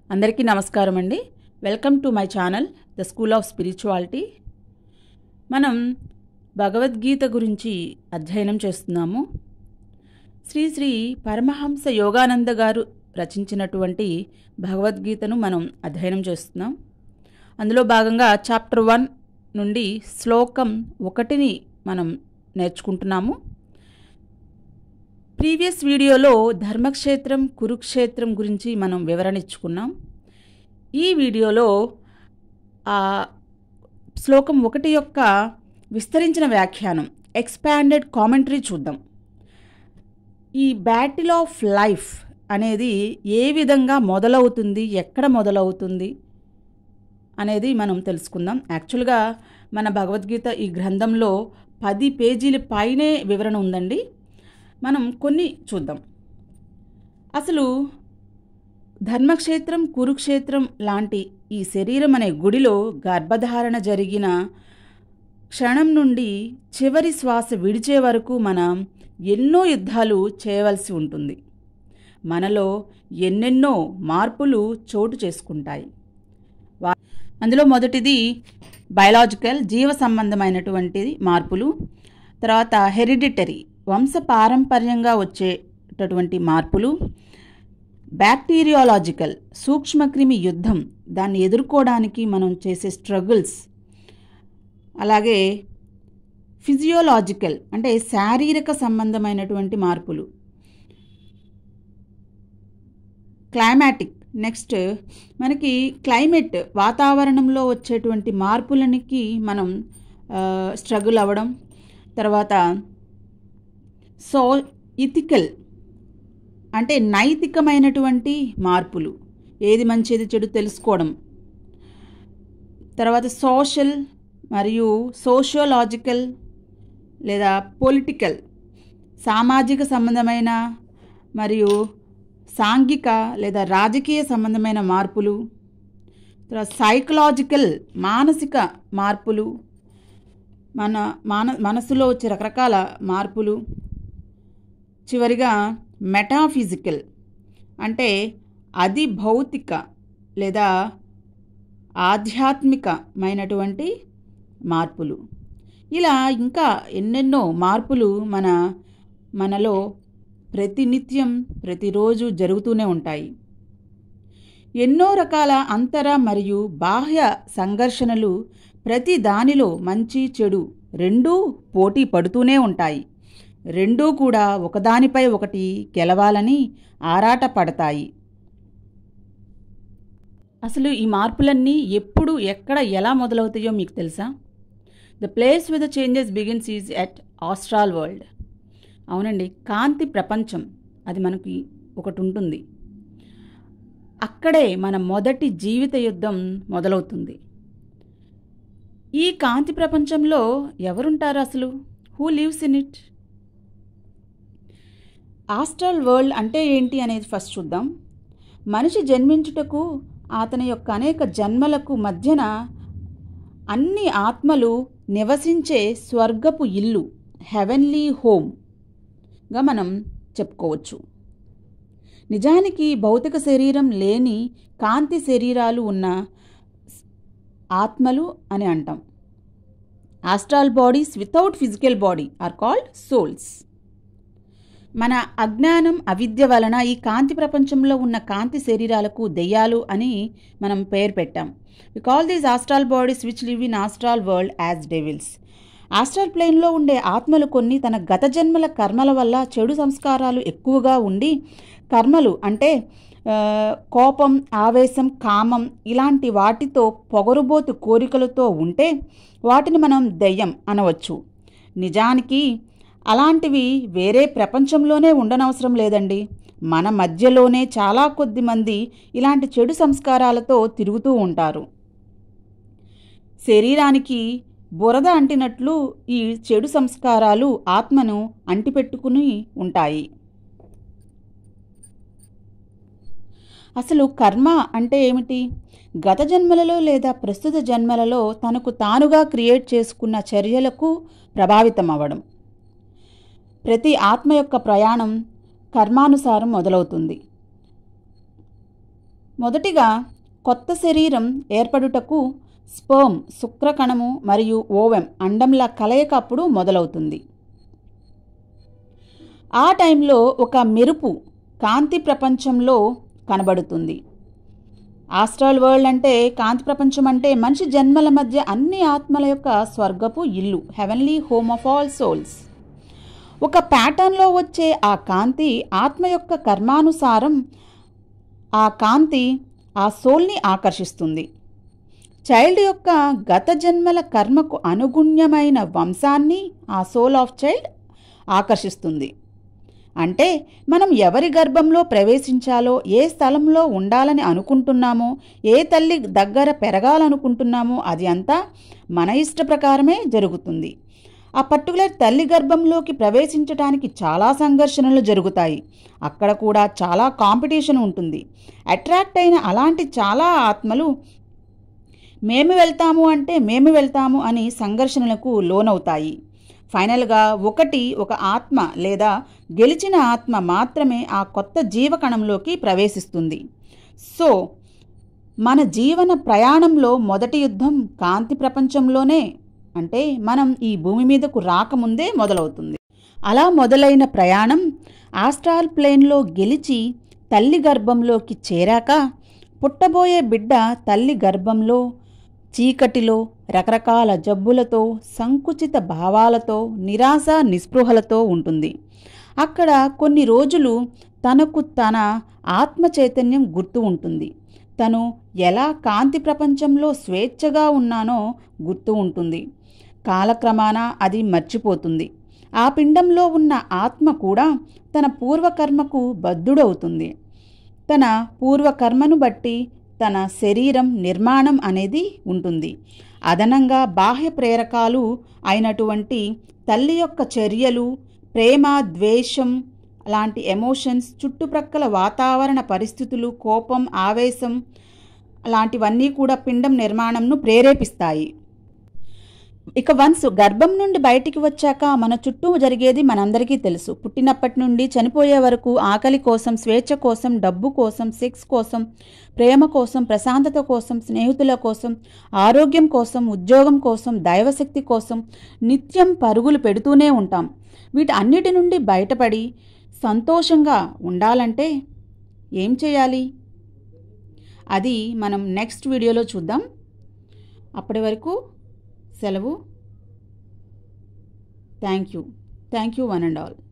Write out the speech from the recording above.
అందరికీ నమస్కారం అండి welcome to my channel the school of spirituality మనం భగవద్గీత గురించి అధ్యయనం చేస్తున్నాము శ్రీ శ్రీ పరమహంస యోగానంద గారు రచించినటువంటి భగవద్గీతను మనం అధ్యయనం చేస్తున్నాం అందులో భాగంగా చాప్టర్ వన్ నుండి శ్లోకం ఒకటిని మనం నేర్చుకుంటున్నాము ప్రీవియస్ వీడియోలో ధర్మక్షేత్రం కురుక్షేత్రం గురించి మనం వివరణ ఇచ్చుకున్నాం ఈ వీడియోలో ఆ శ్లోకం ఒకటి యొక్క విస్తరించిన వ్యాఖ్యానం ఎక్స్పాండెడ్ కామెంటరీ చూద్దాం ఈ బ్యాటిల్ ఆఫ్ లైఫ్ అనేది ఏ విధంగా మొదలవుతుంది ఎక్కడ మొదలవుతుంది అనేది మనం తెలుసుకుందాం యాక్చువల్గా మన భగవద్గీత ఈ గ్రంథంలో పది పేజీల పైనే వివరణ ఉందండి మనం కొన్ని చూద్దాం అసలు ధర్మక్షేత్రం కురుక్షేత్రం లాంటి ఈ శరీరం అనే గుడిలో గర్భధారణ జరిగిన క్షణం నుండి చివరి శ్వాస విడిచే వరకు మనం ఎన్నో యుద్ధాలు చేయవలసి ఉంటుంది మనలో ఎన్నెన్నో మార్పులు చోటు చేసుకుంటాయి వా- అందులో మొదటిది బయలాజికల్ జీవ సంబంధమైనటువంటిది మార్పులు తర్వాత హెరిడిటరీ వంశ పారంపర్యంగా వచ్చేటటువంటి మార్పులు బ్యాక్టీరియాలజికల్ సూక్ష్మక్రిమి యుద్ధం దాన్ని ఎదుర్కోవడానికి మనం చేసే స్ట్రగుల్స్ అలాగే ఫిజియోలాజికల్ అంటే శారీరక సంబంధమైనటువంటి మార్పులు క్లైమాటిక్ నెక్స్ట్ మనకి క్లైమేట్ వాతావరణంలో వచ్చేటువంటి మార్పులనికి మనం స్ట్రగుల్ అవ్వడం తర్వాత సో ఇథికల్ అంటే నైతికమైనటువంటి మార్పులు ఏది మంచిది చెడు తెలుసుకోవడం తర్వాత సోషల్ మరియు సోషియోలాజికల్ లేదా పొలిటికల్ సామాజిక సంబంధమైన మరియు సాంఘిక లేదా రాజకీయ సంబంధమైన మార్పులు తర్వాత సైకలాజికల్ మానసిక మార్పులు మన మాన మనసులో వచ్చే రకరకాల మార్పులు చివరిగా మెటాఫిజికల్ అంటే అది భౌతిక లేదా ఆధ్యాత్మికమైనటువంటి మార్పులు ఇలా ఇంకా ఎన్నెన్నో మార్పులు మన మనలో ప్రతినిత్యం ప్రతిరోజు జరుగుతూనే ఉంటాయి ఎన్నో రకాల అంతర మరియు బాహ్య సంఘర్షణలు ప్రతి దానిలో మంచి చెడు రెండూ పోటీ పడుతూనే ఉంటాయి రెండూ కూడా ఒకదానిపై ఒకటి గెలవాలని ఆరాట పడతాయి అసలు ఈ మార్పులన్నీ ఎప్పుడు ఎక్కడ ఎలా మొదలవుతాయో మీకు తెలుసా the place with the changes begins is at astral world అవునండి కాంతి ప్రపంచం అది మనకి ఒకటి ఉంటుంది అక్కడే మన మొదటి జీవిత యుద్ధం మొదలవుతుంది ఈ కాంతి ప్రపంచంలో ఎవరుంటారు అసలు who lives in it astral world అంటే ఏంటి అనేది ఫస్ట్ చూద్దాం మనిషి జన్మించుటకు అతని యొక్క అనేక జన్మలకు మధ్యన అన్ని ఆత్మలు నివసించే స్వర్గపు ఇల్లు హెవెన్లీ హోమ్గా మనం చెప్పుకోవచ్చు నిజానికి భౌతిక శరీరం లేని కాంతి శరీరాలు ఉన్న ఆత్మలు అని అంటాం astral bodies without physical body are called souls మన అజ్ఞానం అవిద్య వలన ఈ కాంతి ప్రపంచంలో ఉన్న కాంతి శరీరాలకు దెయ్యాలు అని మనం పేరు పెట్టాం we call these astral bodies which live in astral world as devils astral ప్లేన్లో ఉండే ఆత్మలు కొన్ని తన గత జన్మల కర్మల వల్ల చెడు సంస్కారాలు ఎక్కువగా ఉండి కర్మలు అంటే ఆ, కోపం ఆవేశం కామం ఇలాంటి వాటితో పొగరుబోతు కోరికలతో ఉంటే వాటిని మనం దెయ్యం అనవచ్చు నిజానికి అలాంటివి వేరే ప్రపంచంలోనే ఉండనవసరం లేదండి మన మధ్యలోనే చాలా కొద్ది మంది ఇలాంటి చెడు సంస్కారాలతో తిరుగుతూ ఉంటారు శరీరానికి బురద అంటినట్లు ఈ చెడు సంస్కారాలు ఆత్మను అంటిపెట్టుకుని ఉంటాయి అసలు కర్మ అంటే ఏమిటి గత జన్మలలో లేదా ప్రస్తుత జన్మలలో తనకు తానుగా క్రియేట్ చేసుకున్న చర్యలకు ప్రభావితం అవ్వడం ప్రతి ఆత్మ యొక్క ప్రయాణం కర్మానుసారం మొదలవుతుంది మొదటిగా కొత్త శరీరం ఏర్పడుటకు స్పర్మ్ శుక్రకణము మరియు ఓవెం అండంల కలయిక అప్పుడు మొదలవుతుంది ఆ టైంలో ఒక మెరుపు కాంతి ప్రపంచంలో కనబడుతుంది ఆస్ట్రాల్ వరల్డ్ అంటే కాంతి ప్రపంచం అంటే మనిషి జన్మల మధ్య అన్ని ఆత్మల యొక్క స్వర్గపు ఇల్లు heavenly home of all souls ఒక ప్యాటర్న్లో వచ్చే ఆ కాంతి ఆత్మ యొక్క కర్మానుసారం ఆ కాంతి ఆ సోల్ని ఆకర్షిస్తుంది చైల్డ్ యొక్క గత జన్మల కర్మకు అనుగుణ్యమైన వంశాన్ని ఆ సోల్ ఆఫ్ చైల్డ్ ఆకర్షిస్తుంది అంటే మనం ఎవరి గర్భంలో ప్రవేశించాలో ఏ స్థలంలో ఉండాలని అనుకుంటున్నామో ఏ తల్లి దగ్గర పెరగాలనుకుంటున్నామో అది అంతా మన ఇష్ట ప్రకారమే జరుగుతుంది ఆ పర్టికులర్ తల్లి గర్భంలోకి ప్రవేశించడానికి చాలా సంఘర్షణలు జరుగుతాయి అక్కడ కూడా చాలా కాంపిటీషన్ ఉంటుంది అట్రాక్ట్ అయిన అలాంటి చాలా ఆత్మలు మేము వెళ్తాము అంటే మేము వెళ్తాము అని సంఘర్షణలకు లోనవుతాయి ఫైనల్గా ఒకటి ఒక ఆత్మ లేదా గెలిచిన ఆత్మ మాత్రమే ఆ కొత్త జీవకణంలోకి ప్రవేశిస్తుంది సో మన జీవన ప్రయాణంలో మొదటి యుద్ధం కాంతి ప్రపంచంలోనే అంటే మనం ఈ భూమి మీదకు రాకముందే మొదలవుతుంది అలా మొదలైన ప్రయాణం ఆస్ట్రాల్ ప్లేన్లో గెలిచి తల్లి గర్భంలోకి చేరాక పుట్టబోయే బిడ్డ తల్లి గర్భంలో చీకటిలో రకరకాల జబ్బులతో సంకుచిత భావాలతో నిరాశ నిస్పృహలతో ఉంటుంది అక్కడ కొన్ని రోజులు తనకు తన ఆత్మ చైతన్యం గుర్తు ఉంటుంది తను ఎలా కాంతి ప్రపంచంలో స్వేచ్ఛగా ఉన్నానో గుర్తు ఉంటుంది కాలక్రమాన అది మర్చిపోతుంది ఆ పిండంలో ఉన్న ఆత్మ కూడా తన పూర్వకర్మకు బద్ధుడవుతుంది తన పూర్వకర్మను బట్టి తన శరీరం నిర్మాణం అనేది ఉంటుంది అదనంగా బాహ్య ప్రేరకాలు అయినటువంటి తల్లి యొక్క చర్యలు ప్రేమ ద్వేషం లాంటి ఎమోషన్స్ చుట్టుప్రక్కల వాతావరణ పరిస్థితులు కోపం ఆవేశం లాంటివన్నీ కూడా పిండం నిర్మాణంను ప్రేరేపిస్తాయి ఇక వన్స్ గర్భం నుండి బయటికి వచ్చాక మన చుట్టూ జరిగేది మనందరికీ తెలుసు పుట్టినప్పటి నుండి చనిపోయే వరకు ఆకలి కోసం స్వేచ్ఛ కోసం డబ్బు కోసం సెక్స్ కోసం ప్రేమ కోసం ప్రశాంతత కోసం స్నేహితుల కోసం ఆరోగ్యం కోసం ఉద్యోగం కోసం దైవశక్తి కోసం నిత్యం పరుగులు పెడుతూనే ఉంటాం వీటి అన్నిటి నుండి బయటపడి సంతోషంగా ఉండాలంటే ఏం చేయాలి అది మనం నెక్స్ట్ వీడియోలో చూద్దాం అప్పటి వరకు సెలవు thank you thank you one and all